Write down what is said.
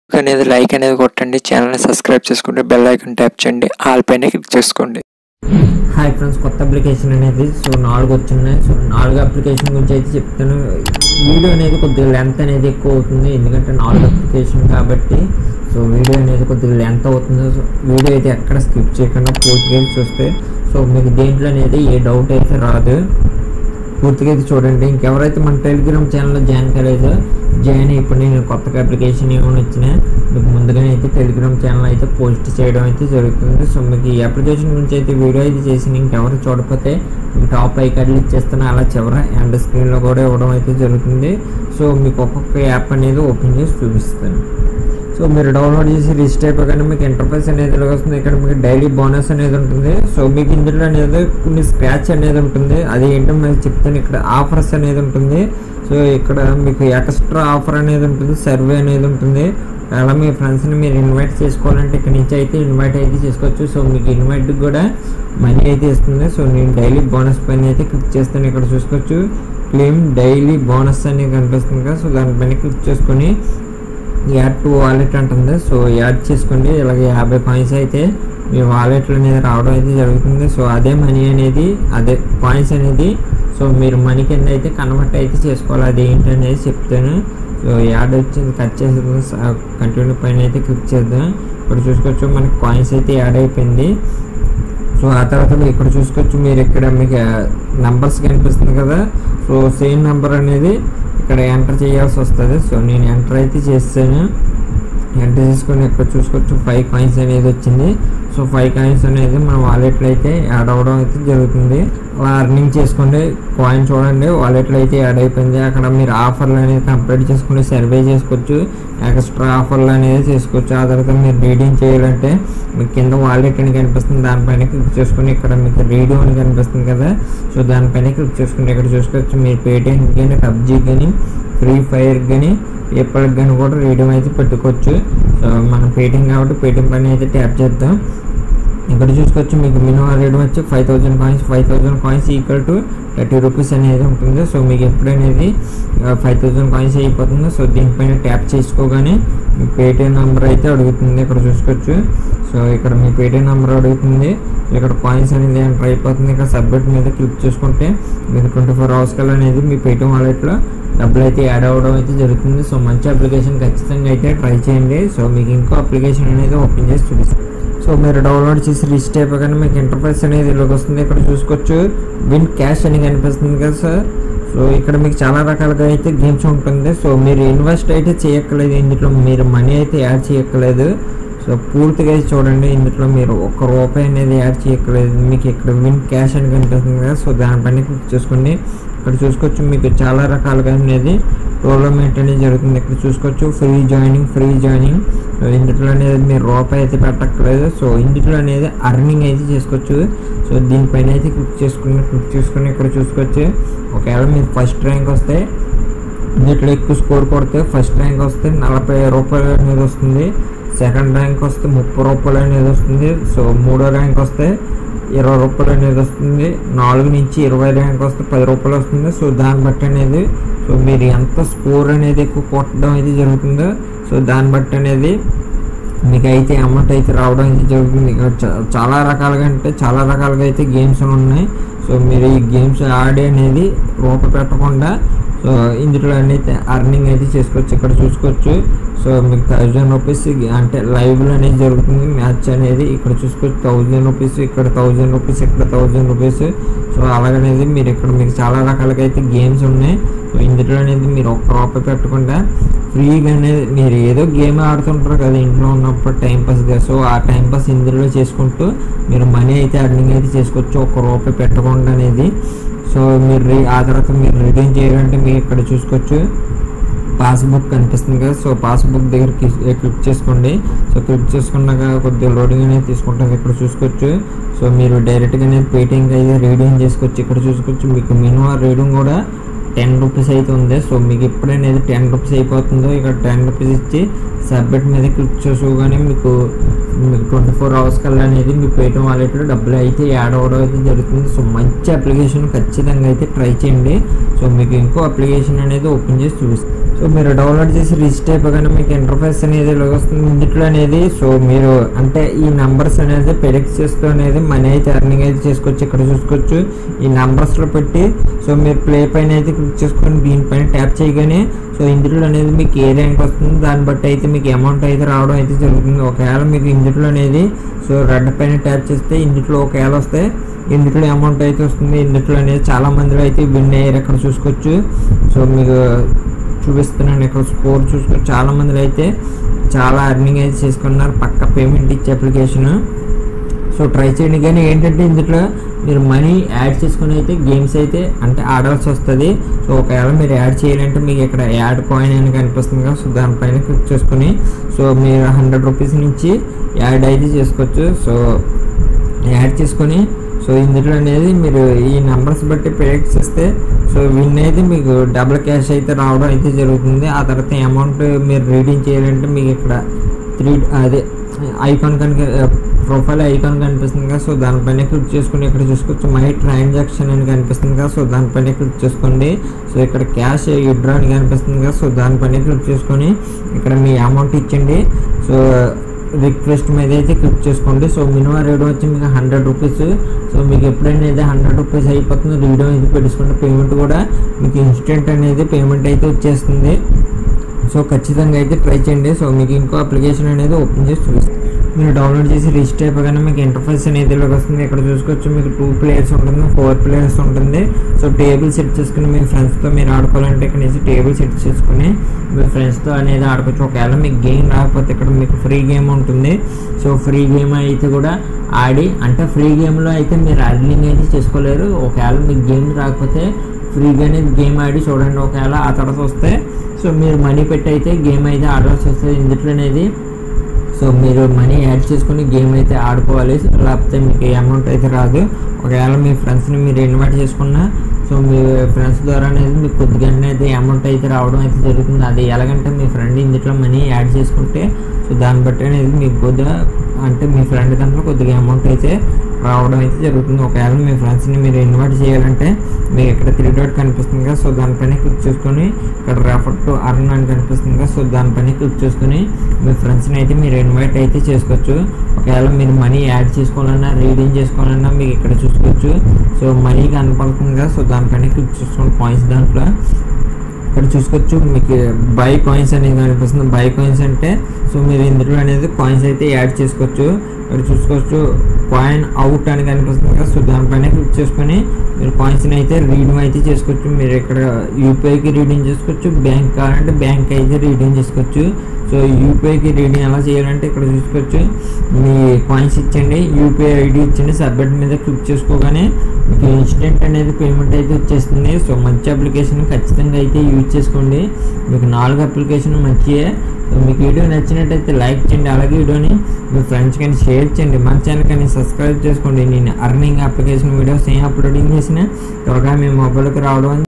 అనేది లైక్ అనేది కొట్టండి ఛానల్ని సబ్స్క్రైబ్ చేసుకుంటే బెల్ ఐకాన్ ట్యాప్ చేయండి ఆల్ పైన క్లిక్ చేసుకోండి హాయ్ ఫ్రెండ్స్ కొత్త అప్లికేషన్ అనేది సో నాలుగు వచ్చినాయి సో నాలుగు అప్లికేషన్ గురించి అయితే చెప్తాను వీడియో అనేది కొద్దిగా లెంత్ అనేది ఎక్కువ అవుతుంది ఎందుకంటే నాలుగు అప్లికేషన్ కాబట్టి సో వీడియో అనేది కొద్దిగా లెంత్ అవుతుంది సో వీడియో అయితే ఎక్కడ స్కిప్ చేయకుండా పూర్తిగా చూస్తే సో మీకు దేంట్లో అనేది ఏ డౌట్ అయితే రాదు పూర్తిగా అయితే చూడండి ఇంకెవరైతే మన టెలిగ్రామ్ ఛానల్లో జాయిన్ కాలేదో జాయిన్ ఇప్పుడు నేను కొత్తగా అప్లికేషన్ ఏమైనా వచ్చినా మీకు ముందుగానే అయితే టెలిగ్రామ్ ఛానల్ అయితే పోస్ట్ చేయడం అయితే జరుగుతుంది సో మీకు ఈ అప్లికేషన్ గురించి అయితే వీడియో అయితే చేసి ఇంకెవరు చూడకపోతే మీకు టాప్ ఐ కార్డులు ఇచ్చేస్తాను అలా చివర ఎండ్ స్క్రీన్లో కూడా ఇవ్వడం అయితే జరుగుతుంది సో మీకు ఒక్కొక్క యాప్ అనేది ఓపెన్ చేసి చూపిస్తాను సో మీరు డౌన్లోడ్ చేసి రిజిస్టర్ అయిపోగానే మీకు ఇంటర్ఫేస్ అనేది ఇలా వస్తుంది ఇక్కడ మీకు డైలీ బోనస్ అనేది ఉంటుంది సో మీకు ఇందులో అనేది కొన్ని స్క్రాచ్ అనేది ఉంటుంది అది ఏంటో మీకు చెప్తాను ఇక్కడ ఆఫర్స్ అనేది ఉంటుంది సో ఇక్కడ మీకు ఎక్స్ట్రా ఆఫర్ అనేది ఉంటుంది సర్వే అనేది ఉంటుంది అలా మీ ఫ్రెండ్స్ని మీరు ఇన్వైట్ చేసుకోవాలంటే ఇక్కడ నుంచి అయితే ఇన్వైట్ అయితే చేసుకోవచ్చు సో మీకు ఇన్వైట్ కూడా మనీ అయితే ఇస్తుంది సో నేను డైలీ బోనస్ పైన అయితే క్లిక్ చేస్తాను ఇక్కడ చూసుకోవచ్చు క్లెయిమ్ డైలీ బోనస్ అనేది కనిపిస్తుంది కదా సో దానిపైన క్లిక్ చేసుకొని యాడ్ టు వాలెట్ అంటుంది సో యాడ్ చేసుకోండి ఇలాగ యాభై కాయిన్స్ అయితే మీ వాలెట్లో అనేది రావడం అయితే జరుగుతుంది సో అదే మనీ అనేది అదే కాయిన్స్ అనేది సో మీరు మనీ కింద అయితే కన్వర్ట్ అయితే చేసుకోవాలి అది ఏంటి అనేది చెప్తాను సో యాడ్ వచ్చింది కట్ చేసేద్దాం కంటిన్యూ పైన అయితే క్లిక్ చేద్దాం ఇక్కడ చూసుకోవచ్చు మనకి కాయిన్స్ అయితే యాడ్ అయిపోయింది సో ఆ తర్వాత మీరు ఇక్కడ చూసుకోవచ్చు మీరు ఇక్కడ మీకు నంబర్స్ కనిపిస్తుంది కదా సో సేమ్ నెంబర్ అనేది ఇక్కడ ఎంటర్ చేయాల్సి వస్తుంది సో నేను ఎంటర్ అయితే చేస్తాను ఎంటర్ చేసుకొని ఇక్కడ చూసుకోవచ్చు ఫైవ్ కాయిన్స్ అనేది వచ్చింది సో ఫైవ్ కాయిన్స్ అనేది మన వాలెట్లో అయితే యాడ్ అవ్వడం అయితే జరుగుతుంది అలా అర్నింగ్ చేసుకోండి కాయిన్ చూడండి వాలెట్లో అయితే యాడ్ అయిపోయింది అక్కడ మీరు ఆఫర్లు అనేది కంప్లీట్ చేసుకుని సర్వే చేసుకోవచ్చు ఎక్స్ట్రా ఆఫర్లు అనేది చేసుకోవచ్చు ఆ తర్వాత మీరు రీడింగ్ చేయాలంటే మీకు కింద వాలెట్ అని కనిపిస్తుంది దానిపైన క్లిక్ చేసుకుని ఇక్కడ మీకు రీడియో అని కనిపిస్తుంది కదా సో దానిపైన క్లిక్ చేసుకుని ఇక్కడ చూసుకోవచ్చు మీరు పేటిఎం కానీ పబ్జీ కానీ ఫ్రీ ఫైర్ కానీ ఎప్పటికి కానీ కూడా రీడియం అయితే పెట్టుకోవచ్చు సో మనం పేటిఎం కాబట్టి పేటిఎం పైన అయితే ట్యాప్ చేద్దాం ఇక్కడ చూసుకోవచ్చు మీకు మినిమం రేట్ వచ్చి five thousand coins five thousand coins equal to thirty rupees అనేది ఉంటుంది సో మీకు ఎప్పుడనేది ఫైవ్ థౌసండ్ కాయిన్స్ అయిపోతుంది సో దీనిపైన ట్యాప్ చేసుకోగానే మీ పేటిఎం నెంబర్ అయితే అడుగుతుంది ఇక్కడ చూసుకోవచ్చు సో ఇక్కడ మీ పేటిఎం నెంబర్ అడుగుతుంది ఇక్కడ కాయిన్స్ అనేది ఎంటర్ అయిపోతుంది ఇక్కడ సబ్మిట్ మీద క్లిక్ చేసుకుంటే మీకు ట్వంటీ ఫోర్ అవర్స్ కల్లా అనేది మీ పేటిఎం వాలెట్లో డబ్బులు అయితే యాడ్ అవ్వడం అయితే జరుగుతుంది సో మంచి అప్లికేషన్ ఖచ్చితంగా అయితే ట్రై చేయండి సో మీకు ఇంకో అప్లికేషన్ అనేది ఓపెన్ చేసి చూపిస్తాను సో మీరు డౌన్లోడ్ చేసి రిజిస్టర్ అయిపోగానే మీకు ఇంటర్ఫేస్ అనేది ఇలాగ వస్తుంది ఇక్కడ చూసుకోవచ్చు విన్ క్యాష్ అని కనిపిస్తుంది కదా సార్ సో ఇక్కడ మీకు చాలా రకాలుగా అయితే గేమ్స్ ఉంటుంది సో మీరు ఇన్వెస్ట్ అయితే చేయక్కర్లేదు ఇందులో మీరు మనీ అయితే యాడ్ చేయక్కర్లేదు సో పూర్తిగా చూడండి ఇందులో మీరు ఒక రూపాయి అనేది యాడ్ చేయక్కర్లేదు మీకు ఇక్కడ విన్ క్యాష్ అని కనిపిస్తుంది కదా సో దానిపైన క్లిక్ చేసుకోండి ఇక్కడ చూసుకోవచ్చు మీకు చాలా రకాలుగా అనేది టోర్నమెంట్ అనేది జరుగుతుంది ఇక్కడ చూసుకోవచ్చు free joining free joining so ఇందులో అనేది మీరు రూపాయి అయితే పెట్టక్కర్లేదు సో ఇందులో అనేది అర్నింగ్ అయితే చేసుకోవచ్చు సో దీనిపైన అయితే క్లిక్ చేసుకుని క్లిక్ చేసుకుని ఇక్కడ చూసుకోవచ్చు ఒకవేళ మీరు ఫస్ట్ ర్యాంక్ వస్తే ఇందులో ఎక్కువ స్కోర్ కొడితే ఫస్ట్ ర్యాంక్ వస్తే నలభై రూపాయలు అనేది వస్తుంది సెకండ్ ర్యాంక్ వస్తే ముప్పై రూపాయలు అనేది వస్తుంది సో మూడో ర్యాంక్ వస్తే ఇరవై రూపాయలు అనేది వస్తుంది నాలుగు నుంచి ఇరవై ర్యాంక్ వస్తే పది రూపాయలు వస్తుంది సో దాన్ని బట్టి అనేది సో మీరు ఎంత స్కోర్ అనేది ఎక్కువ కొట్టడం అయితే జరుగుతుందో సో దాన్ని బట్టి అనేది మీకు అయితే అమౌంట్ అయితే రావడం అయితే జరుగుతుంది ఇక్కడ చాలా రకాలుగా అంటే చాలా రకాలుగా అయితే గేమ్స్ ఉన్నాయి సో మీరు ఈ గేమ్స్ ఆడి అనేది రూప పెట్టకుండా సో ఇందులో అయితే అర్నింగ్ అయితే చేసుకోవచ్చు ఇక్కడ చూసుకోవచ్చు సో మీకు థౌజండ్ రూపీస్ అంటే లైవ్లో అనేది జరుగుతుంది మ్యాచ్ అనేది ఇక్కడ చూసుకోవచ్చు థౌజండ్ రూపీస్ ఇక్కడ థౌజండ్ రూపీస్ ఇక్కడ థౌజండ్ రూపీస్ సో అలాగనేది మీరు ఇక్కడ మీకు చాలా రకాలుగా అయితే గేమ్స్ ఉన్నాయి సో ఇందులో అనేది మీరు ఒక్క రూపాయి పెట్టకుండా ఫ్రీగా అనేది మీరు ఏదో గేమ్ ఆడుతుంటారు కదా ఇంట్లో ఉన్నప్పుడు టైం పాస్గా సో ఆ టైం పాస్ ఇందులో చేసుకుంటూ మీరు మనీ అయితే అర్నింగ్ అయితే చేసుకోవచ్చు ఒక్క రూపాయి పెట్టకుండా అనేది సో మీరు రీ- ఆ తర్వాత మీరు రిటర్న్ చేయాలంటే మీరు ఇక్కడ చూసుకోవచ్చు పాస్బుక్ కనిపిస్తుంది కదా సో పాస్బుక్ దగ్గర క్లిక్ చేసుకోండి సో క్లిక్ చేసుకున్నాక కొద్దిగా లోడింగ్ అనేది తీసుకుంటుంది ఇక్కడ చూసుకోవచ్చు సో మీరు డైరెక్ట్గా అనేది పేటిఎంకి అయితే రీడింగ్ చేసుకోవచ్చు ఇక్కడ చూసుకోవచ్చు మీకు మినిమం రీడింగ్ కూడా టెన్ రూపీస్ అయితే ఉంది సో మీకు ఎప్పుడైనా టెన్ రూపీస్ అయిపోతుందో ఇక్కడ టెన్ రూపీస్ ఇచ్చి సబ్మిట్ మీద క్లిక్ చేసుకోగానే మీకు మీకు ట్వంటీ ఫోర్ అవర్స్ కల్లా అనేది మీ పేటిఎం వాలెట్లో డబ్బులు అయితే యాడ్ అవ్వడం అయితే జరుగుతుంది సో మంచి అప్లికేషన్ ఖచ్చితంగా అయితే ట్రై చేయండి సో మీకు ఇంకో అప్లికేషన్ అనేది ఓపెన్ చేసి చూపిస్తాను సో మీరు డౌన్లోడ్ చేసి రిజిస్టర్ అయిపోగానే మీకు ఇంటర్ఫేస్ అనేది ఇలా వస్తుంది ఇందులో అనేది సో మీరు అంటే ఈ నంబర్స్ అనేది ప్రెడిక్ట్ చేస్తూ అనేది మనీ అయితే ఎర్నింగ్ అయితే చేసుకోవచ్చు ఇక్కడ చూసుకోవచ్చు ఈ నంబర్స్లో పెట్టి సో మీరు ప్లే పైన అయితే క్లిక్ చేసుకొని దీనిపైన ట్యాప్ చేయగానే సో ఇందులో అనేది మీకు ఏ ర్యాంక్ వస్తుంది దాన్ని బట్టి అయితే మీకు అమౌంట్ అయితే రావడం అయితే జరుగుతుంది ఒకవేళ మీకు ఇందులో అనేది సో రెడ్ పైన ట్యాప్ చేస్తే ఇందులో ఒకవేళ వస్తే ఇందులో అమౌంట్ అయితే వస్తుంది ఇందులో అనేది చాలా మందిలో అయితే విన్ అయ్యారు ఇక్కడ చూసుకోవచ్చు సో మీకు చూపిస్తున్నాను ఇక్కడ స్కోర్ చూసుకొని చాలా మందిలో అయితే చాలా అర్నింగ్ అయితే చేసుకున్నారు పక్క పేమెంట్ ఇచ్చే అప్లికేషన్ సో ట్రై చేయండి కానీ ఏంటంటే ఇందులో మీరు మనీ యాడ్ చేసుకుని అయితే గేమ్స్ అయితే అంటే ఆడాల్సి వస్తుంది సో ఒకవేళ మీరు యాడ్ చేయాలంటే మీకు ఇక్కడ యాడ్ కాయిన్ అని కనిపిస్తుంది కదా సో దానిపైన క్లిక్ చేసుకుని సో మీరు హండ్రెడ్ రూపీస్ నుంచి యాడ్ అయితే చేసుకోవచ్చు సో యాడ్ చేసుకొని సో ఇందులో అనేది మీరు ఈ నెంబర్స్ బట్టి ప్రెడిక్ట్ చేస్తే సో విన్ అయితే మీకు డబుల్ క్యాష్ అయితే రావడం అయితే జరుగుతుంది ఆ తర్వాత అమౌంట్ మీరు రీడింగ్ చేయాలంటే మీకు ఇక్కడ త్రీ అదే ఐకాన్ కనుక ప్రొఫైల్ ఐకాన్ కనిపిస్తుంది కదా సో దానిపైన క్లిక్ చేసుకుని ఇక్కడ చూసుకోవచ్చు మై ట్రాన్సాక్షన్ అని కనిపిస్తుంది కదా సో దానిపైన క్లిక్ చేసుకోండి సో ఇక్కడ క్యాష్ విడ్రా అని కనిపిస్తుంది కదా సో దానిపైన క్లిక్ చేసుకొని ఇక్కడ మీ అమౌంట్ ఇచ్చండి సో రిక్వెస్ట్ మీద అయితే క్లిక్ చేసుకోండి సో మినిమం రేట్ వచ్చి మీకు హండ్రెడ్ రూపీస్ సో మీకు ఎప్పుడైనా అయితే హండ్రెడ్ రూపీస్ అయిపోతుంది వీడియో అయితే పెట్టేసుకుంటే పేమెంట్ కూడా మీకు ఇన్స్టెంట్ అనేది పేమెంట్ అయితే వచ్చేస్తుంది సో ఖచ్చితంగా అయితే ట్రై చేయండి సో మీకు ఇంకో అప్లికేషన్ అనేది ఓపెన్ చేసి చూపిస్తాను మీరు డౌన్లోడ్ చేసి రిజిస్టర్ అయిపోగానే మీకు ఇంటర్ఫేస్ అనేది ఇలాగ వస్తుంది ఇక్కడ చూసుకోవచ్చు మీకు టూ ప్లేయర్స్ ఉంటుంది ఫోర్ ప్లేయర్స్ ఉంటుంది సో టేబుల్ సెట్ చేసుకుని మీ ఫ్రెండ్స్తో మీరు ఆడుకోవాలంటే ఇక్కడ నుంచి టేబుల్ సెట్ చేసుకుని మీ ఫ్రెండ్స్తో అనేది ఆడుకోవచ్చు ఒకవేళ మీకు గేమ్ రాకపోతే ఇక్కడ మీకు ఫ్రీ గేమ్ ఉంటుంది సో ఫ్రీ గేమ్ అయితే కూడా ఆడి అంటే ఫ్రీ గేమ్లో అయితే మీరు అర్నింగ్ అయితే చేసుకోలేరు ఒకవేళ మీకు గేమ్ రాకపోతే ఫ్రీగానే గేమ్ ఆడి చూడండి ఒకవేళ ఆ తర్వాత వస్తే సో మీరు మనీ పెట్టి అయితే గేమ్ అయితే ఆడాల్సి వస్తుంది ఇందులో అనేది సో మీరు మనీ యాడ్ చేసుకుని గేమ్ అయితే ఆడుకోవాలి లేకపోతే మీకు అమౌంట్ అయితే రాదు ఒకవేళ మీ ఫ్రెండ్స్ని మీరు ఇన్వైట్ చేసుకున్నా సో మీ ఫ్రెండ్స్ ద్వారా అనేది మీకు కొద్దిగానే అయితే అమౌంట్ అయితే రావడం అయితే జరుగుతుంది అది ఎలాగంటే మీ ఫ్రెండ్ ఇందులో మనీ యాడ్ చేసుకుంటే సో దాన్ని బట్టి అనేది మీకు కొద్దిగా అంటే మీ ఫ్రెండ్ దాంట్లో కొద్దిగా అమౌంట్ అయితే రావడం అయితే జరుగుతుంది ఒకవేళ మీ ఫ్రెండ్స్ని మీరు ఇన్వైట్ చేయాలంటే మీకు ఇక్కడ త్రీ డాట్ కనిపిస్తుంది కదా సో దానిపైన క్లిక్ చేసుకొని ఇక్కడ రెఫర్ టు అర్న్ అని కనిపిస్తుంది కదా సో దానిపైన క్లిక్ చేసుకొని మీ ఫ్రెండ్స్ని అయితే మీరు ఇన్వైట్ అయితే చేసుకోవచ్చు ఒకవేళ మీరు మనీ యాడ్ చేసుకోవాలన్నా రీడింగ్ చేసుకోవాలన్నా మీకు ఇక్కడ చూసుకోవచ్చు సో మనీ కనపడుతుంది కదా సో దానిపైన క్లిక్ చేసుకోండి పాయింట్స్ దాంట్లో ఇక్కడ చూసుకోవచ్చు మీకు బై కాయిన్స్ అనేది కనిపిస్తుంది బై కాయిన్స్ అంటే సో మీరు ఇందులో అనేది కాయిన్స్ అయితే యాడ్ చేసుకోవచ్చు ఇక్కడ చూసుకోవచ్చు కాయిన్ అవుట్ అని కనిపిస్తుంది కదా సో దానిపైన క్లిక్ చేసుకొని మీరు కాయిన్స్ని అయితే రీడింగ్ అయితే చేసుకోవచ్చు మీరు ఇక్కడ యూపీఐకి రీడింగ్ చేసుకోవచ్చు బ్యాంక్ కావాలంటే బ్యాంక్ అయితే రీడింగ్ చేసుకోవచ్చు సో యూపీఐకి రీడింగ్ ఎలా చేయాలంటే ఇక్కడ చూసుకోవచ్చు మీ కాయిన్స్ ఇచ్చండి యూపీఐ ఐడి ఇచ్చండి సబ్మిట్ మీద క్లిక్ చేసుకోగానే మీకు ఇన్స్టెంట్ అనేది పేమెంట్ అయితే వచ్చేస్తుంది సో మంచి అప్లికేషన్ ఖచ్చితంగా అయితే యూజ్ చేసుకోండి మీకు నాలుగు అప్లికేషన్ మంచియే సో మీకు వీడియో నచ్చినట్టయితే లైక్ చేయండి అలాగే వీడియోని మీ ఫ్రెండ్స్ కానీ షేర్ చేయండి మన ఛానల్ కానీ సబ్స్క్రైబ్ చేసుకోండి నేను అర్నింగ్ అప్లికేషన్ వీడియోస్ ఏం అప్లోడింగ్ చేసినా త్వరగా మీ మొబైల్కి రావడం